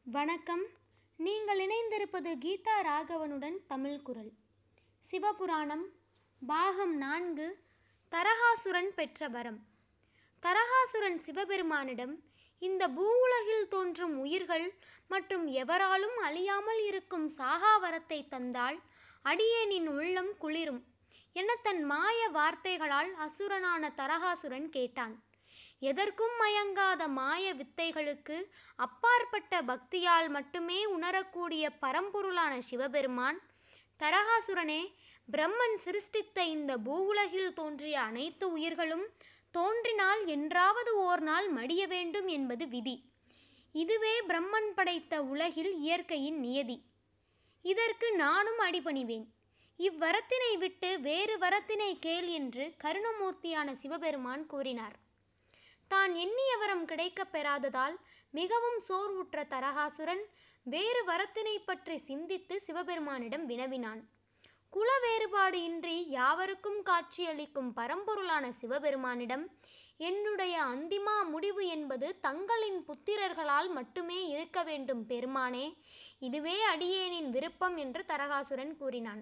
வணக்கம் நீங்கள் இணைந்திருப்பது கீதா ராகவனுடன் தமிழ் குரல் சிவபுராணம் பாகம் நான்கு தரகாசுரன் பெற்ற வரம் தரகாசுரன் சிவபெருமானிடம் இந்த பூவுலகில் தோன்றும் உயிர்கள் மற்றும் எவராலும் அழியாமல் இருக்கும் சாகா வரத்தை தந்தால் அடியேனின் உள்ளம் குளிரும் என தன் மாய வார்த்தைகளால் அசுரனான தரகாசுரன் கேட்டான் எதற்கும் மயங்காத மாய வித்தைகளுக்கு அப்பாற்பட்ட பக்தியால் மட்டுமே உணரக்கூடிய பரம்பொருளான சிவபெருமான் தரகாசுரனே பிரம்மன் சிருஷ்டித்த இந்த பூவுலகில் தோன்றிய அனைத்து உயிர்களும் தோன்றினால் என்றாவது ஓர் நாள் மடிய வேண்டும் என்பது விதி இதுவே பிரம்மன் படைத்த உலகில் இயற்கையின் நியதி இதற்கு நானும் அடிபணிவேன் இவ்வரத்தினை விட்டு வேறு வரத்தினை கேள் என்று கருணமூர்த்தியான சிவபெருமான் கூறினார் தான் எண்ணிய வரம் கிடைக்கப் பெறாததால் மிகவும் சோர்வுற்ற தரகாசுரன் வேறு வரத்தினை பற்றி சிந்தித்து சிவபெருமானிடம் வினவினான் குல வேறுபாடு இன்றி யாவருக்கும் காட்சியளிக்கும் பரம்பொருளான சிவபெருமானிடம் என்னுடைய அந்திமா முடிவு என்பது தங்களின் புத்திரர்களால் மட்டுமே இருக்க வேண்டும் பெருமானே இதுவே அடியேனின் விருப்பம் என்று தரகாசுரன் கூறினான்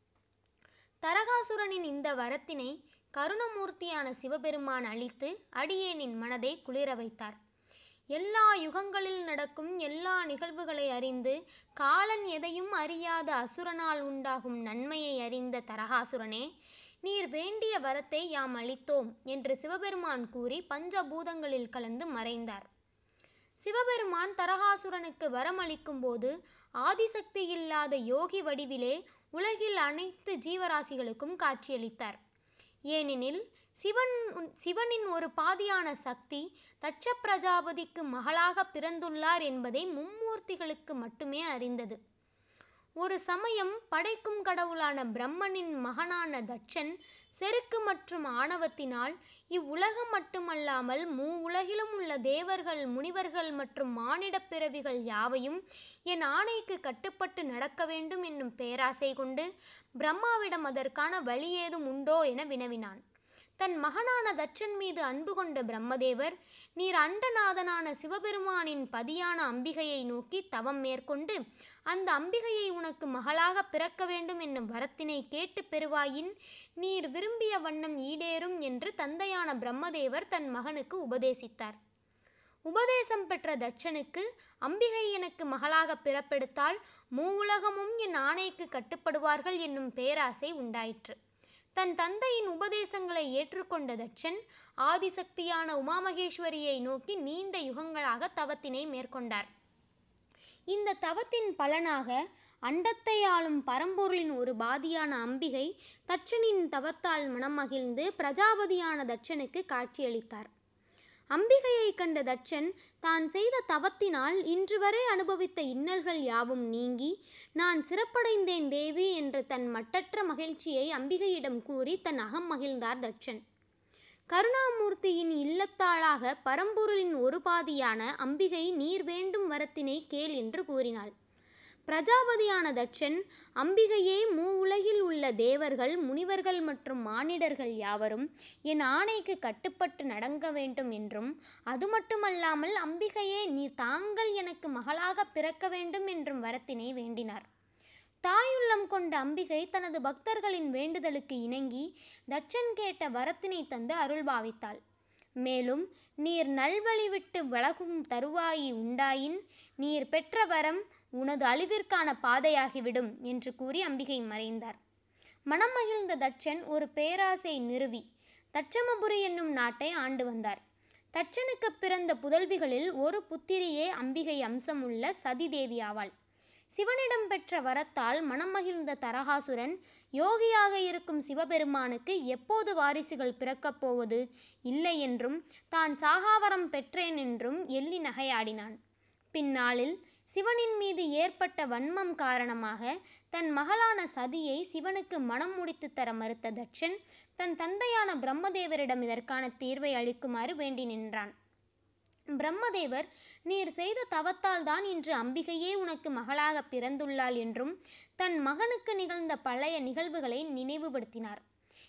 தரகாசுரனின் இந்த வரத்தினை கருணமூர்த்தியான சிவபெருமான் அளித்து அடியேனின் மனதை குளிர வைத்தார் எல்லா யுகங்களில் நடக்கும் எல்லா நிகழ்வுகளை அறிந்து காலன் எதையும் அறியாத அசுரனால் உண்டாகும் நன்மையை அறிந்த தரகாசுரனே நீர் வேண்டிய வரத்தை யாம் அளித்தோம் என்று சிவபெருமான் கூறி பஞ்சபூதங்களில் கலந்து மறைந்தார் சிவபெருமான் தரகாசுரனுக்கு வரமளிக்கும் போது ஆதிசக்தி இல்லாத யோகி வடிவிலே உலகில் அனைத்து ஜீவராசிகளுக்கும் காட்சியளித்தார் ஏனெனில் சிவன் சிவனின் ஒரு பாதியான சக்தி தட்ச பிரஜாபதிக்கு மகளாக பிறந்துள்ளார் என்பதை மும்மூர்த்திகளுக்கு மட்டுமே அறிந்தது ஒரு சமயம் படைக்கும் கடவுளான பிரம்மனின் மகனான தட்சன் செருக்கு மற்றும் ஆணவத்தினால் இவ்வுலகம் மட்டுமல்லாமல் மூ உலகிலும் உள்ள தேவர்கள் முனிவர்கள் மற்றும் மானிடப் பிறவிகள் யாவையும் என் ஆணைக்கு கட்டுப்பட்டு நடக்க வேண்டும் என்னும் பேராசை கொண்டு பிரம்மாவிடம் அதற்கான வழி ஏதும் உண்டோ என வினவினான் தன் மகனான தட்சன் மீது அன்பு கொண்ட பிரம்மதேவர் நீர் அண்டநாதனான சிவபெருமானின் பதியான அம்பிகையை நோக்கி தவம் மேற்கொண்டு அந்த அம்பிகையை உனக்கு மகளாக பிறக்க வேண்டும் என்னும் வரத்தினை கேட்டு பெறுவாயின் நீர் விரும்பிய வண்ணம் ஈடேறும் என்று தந்தையான பிரம்மதேவர் தன் மகனுக்கு உபதேசித்தார் உபதேசம் பெற்ற தட்சனுக்கு அம்பிகை எனக்கு மகளாக பிறப்பெடுத்தால் மூவுலகமும் என் ஆணைக்கு கட்டுப்படுவார்கள் என்னும் பேராசை உண்டாயிற்று தன் தந்தையின் உபதேசங்களை ஏற்றுக்கொண்ட தட்சன் ஆதிசக்தியான உமாமகேஸ்வரியை நோக்கி நீண்ட யுகங்களாக தவத்தினை மேற்கொண்டார் இந்த தவத்தின் பலனாக அண்டத்தை ஆளும் பரம்பொருளின் ஒரு பாதியான அம்பிகை தட்சனின் தவத்தால் மனம் மகிழ்ந்து பிரஜாபதியான தட்சனுக்கு காட்சியளித்தார் அம்பிகையை கண்ட தட்சன் தான் செய்த தவத்தினால் இன்று வரை அனுபவித்த இன்னல்கள் யாவும் நீங்கி நான் சிறப்படைந்தேன் தேவி என்று தன் மட்டற்ற மகிழ்ச்சியை அம்பிகையிடம் கூறி தன் அகம் மகிழ்ந்தார் தட்சன் கருணாமூர்த்தியின் இல்லத்தாளாக பரம்பொருளின் ஒரு பாதியான அம்பிகை நீர் வேண்டும் வரத்தினை கேள் என்று கூறினாள் பிரஜாபதியான தட்சன் அம்பிகையே மூ உலகில் உள்ள தேவர்கள் முனிவர்கள் மற்றும் மானிடர்கள் யாவரும் என் ஆணைக்கு கட்டுப்பட்டு நடங்க வேண்டும் என்றும் அது மட்டுமல்லாமல் அம்பிகையே நீ தாங்கள் எனக்கு மகளாக பிறக்க வேண்டும் என்றும் வரத்தினை வேண்டினார் தாயுள்ளம் கொண்ட அம்பிகை தனது பக்தர்களின் வேண்டுதலுக்கு இணங்கி தட்சன் கேட்ட வரத்தினை தந்து அருள்பாவித்தாள் மேலும் நீர் நல்வழி விட்டு விலகும் தருவாயி உண்டாயின் நீர் பெற்ற வரம் உனது அழிவிற்கான பாதையாகிவிடும் என்று கூறி அம்பிகை மறைந்தார் மனம் மகிழ்ந்த தட்சன் ஒரு பேராசை நிறுவி தட்சமபுரி என்னும் நாட்டை ஆண்டு வந்தார் தட்சனுக்கு பிறந்த புதல்விகளில் ஒரு புத்திரியே அம்பிகை அம்சம் உள்ள சதி தேவி ஆவாள் சிவனிடம் பெற்ற வரத்தால் மனம் மகிழ்ந்த தரகாசுரன் யோகியாக இருக்கும் சிவபெருமானுக்கு எப்போது வாரிசுகள் பிறக்கப் போவது இல்லை என்றும் தான் சாகாவரம் பெற்றேன் என்றும் எள்ளி நகையாடினான் பின்னாளில் சிவனின் மீது ஏற்பட்ட வன்மம் காரணமாக தன் மகளான சதியை சிவனுக்கு மனம் முடித்து தர மறுத்த தட்சன் தன் தந்தையான பிரம்மதேவரிடம் இதற்கான தீர்வை அளிக்குமாறு வேண்டி நின்றான் பிரம்மதேவர் நீர் செய்த தவத்தால் தான் இன்று அம்பிகையே உனக்கு மகளாக பிறந்துள்ளாள் என்றும் தன் மகனுக்கு நிகழ்ந்த பழைய நிகழ்வுகளை நினைவுபடுத்தினார்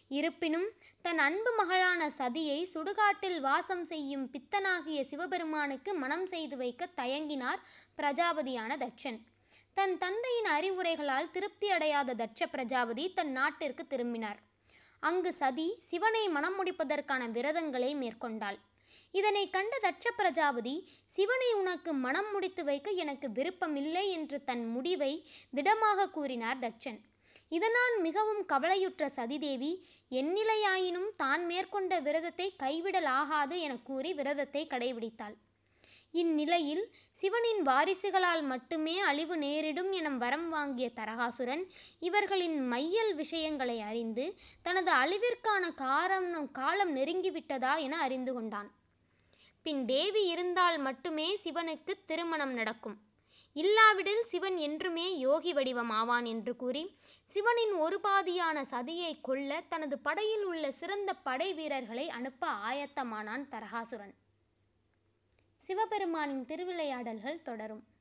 இருப்பினும் தன் அன்பு மகளான சதியை சுடுகாட்டில் வாசம் செய்யும் பித்தனாகிய சிவபெருமானுக்கு மனம் செய்து வைக்க தயங்கினார் பிரஜாபதியான தட்சன் தன் தந்தையின் அறிவுரைகளால் திருப்தி அடையாத தட்ச பிரஜாபதி தன் நாட்டிற்கு திரும்பினார் அங்கு சதி சிவனை மனம் முடிப்பதற்கான விரதங்களை மேற்கொண்டாள் இதனை கண்ட தட்ச பிரஜாபதி சிவனை உனக்கு மனம் முடித்து வைக்க எனக்கு விருப்பமில்லை என்று தன் முடிவை திடமாக கூறினார் தட்சன் இதனால் மிகவும் கவலையுற்ற சதிதேவி எந்நிலையாயினும் தான் மேற்கொண்ட விரதத்தை கைவிடலாகாது என கூறி விரதத்தை கடைபிடித்தாள் இந்நிலையில் சிவனின் வாரிசுகளால் மட்டுமே அழிவு நேரிடும் என வரம் வாங்கிய தரகாசுரன் இவர்களின் மையல் விஷயங்களை அறிந்து தனது அழிவிற்கான காரணம் காலம் நெருங்கிவிட்டதா என அறிந்து கொண்டான் பின் தேவி இருந்தால் மட்டுமே சிவனுக்கு திருமணம் நடக்கும் இல்லாவிடில் சிவன் என்றுமே யோகி வடிவம் ஆவான் என்று கூறி சிவனின் ஒரு பாதியான சதியை கொல்ல தனது படையில் உள்ள சிறந்த படை வீரர்களை அனுப்ப ஆயத்தமானான் தரகாசுரன் சிவபெருமானின் திருவிளையாடல்கள் தொடரும்